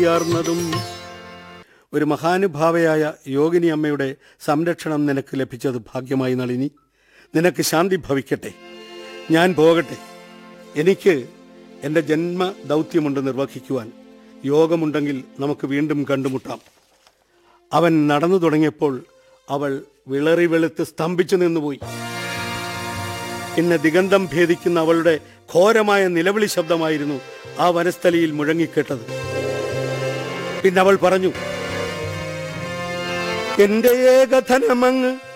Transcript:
യാർന്നതും ഒരു മഹാനുഭാവയായ യോഗിനി അമ്മയുടെ സംരക്ഷണം നിനക്ക് ലഭിച്ചത് ഭാഗ്യമായി നളിനി നിനക്ക് ശാന്തി ഭവിക്കട്ടെ ഞാൻ പോകട്ടെ എനിക്ക് എൻ്റെ ജന്മ ദൗത്യമുണ്ട് നിർവഹിക്കുവാൻ യോഗമുണ്ടെങ്കിൽ നമുക്ക് വീണ്ടും കണ്ടുമുട്ടാം അവൻ നടന്നു തുടങ്ങിയപ്പോൾ അവൾ വിളറി വെളുത്ത് സ്തംഭിച്ചു നിന്നുപോയി പിന്നെ ദിഗന്ധം ഭേദിക്കുന്ന അവളുടെ ഘോരമായ നിലവിളി ശബ്ദമായിരുന്നു ആ വനസ്ഥലിയിൽ മുഴങ്ങിക്കേട്ടത് പിന്നെ അവൾ പറഞ്ഞു എന്റെ ഏകധനമങ്ങ്